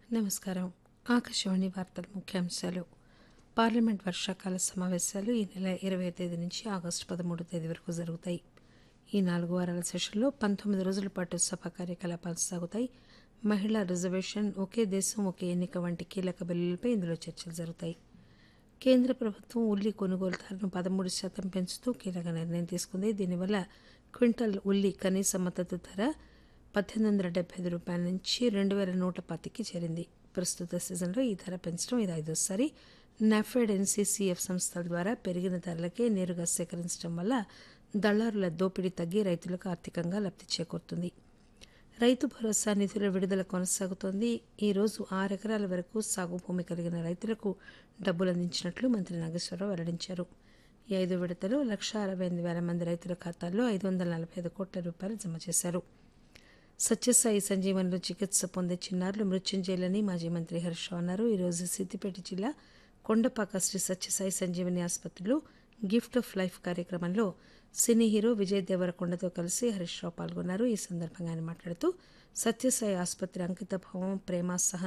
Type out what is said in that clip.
నమస్కారం ఆకాశవాణి వార్తల ముఖ్యాంశాలు పార్లమెంట్ వర్షాకాల సమావేశాలు ఈ నెల ఇరవై తేదీ నుంచి ఆగస్టు పదమూడు తేదీ వరకు జరుగుతాయి ఈ నాలుగు వారాల సెషన్లో పంతొమ్మిది రోజుల పాటు సభ కార్యకలాపాలు సాగుతాయి మహిళా రిజర్వేషన్ ఒకే దేశం ఒకే ఎన్నిక వంటి కీలక బిల్లులపై ఇందులో చర్చలు జరుగుతాయి కేంద్ర ప్రభుత్వం ఉల్లి కొనుగోలు ధరను పదమూడు శాతం పెంచుతూ కీలక నిర్ణయం తీసుకుంది దీనివల్ల క్వింటల్ ఉల్లి కనీస మద్దతు ధర పద్దెనిమిది వందల డెబ్బై ఐదు రూపాయల నుంచి రెండు వేల నూట పత్తికి చేరింది ప్రస్తుత సీజన్లో ఈ ధర పెంచడం ఇది ఐదోసారి నాఫెడ్ ఎన్సీసీఎఫ్ సంస్థల ద్వారా పెరిగిన ధరలకే నేరుగా సేకరించడం వల్ల దళారుల దోపిడీ తగ్గి రైతులకు ఆర్థికంగా లబ్ది చేకూరుతుంది రైతు భరోసా నిధుల విడుదల కొనసాగుతోంది ఈ రోజు ఆరు ఎకరాల వరకు సాగు భూమి కలిగిన రైతులకు డబ్బులు అందించినట్లు మంత్రి నాగేశ్వరరావు వెల్లడించారు ఈ ఐదు విడతలో లక్ష అరవై ఎనిమిది వేల మంది రైతుల ఖాతాల్లో ఐదు వందల నలభై ఐదు కోట్ల రూపాయలు జమ చేశారు సత్యసాయి సంజీవన్లో చికిత్స పొందే చిన్నారులు మృత్యుంజయులని మాజీ మంత్రి హర్ష అన్నారు ఈరోజు సిద్దిపేట జిల్లా కొండపాక శ్రీ సత్యసాయి సంజీవని ఆసుపత్రిలో గిఫ్ట్ ఆఫ్ లైఫ్ కార్యక్రమంలో సినీ హీరో విజయ్ దేవరకొండతో కలిసి హరీష్ రావు పాల్గొన్నారు ఈ సందర్భంగా ఆయన మాట్లాడుతూ సత్యసాయి ఆసుపత్రి అంకిత భావం ప్రేమ సహనం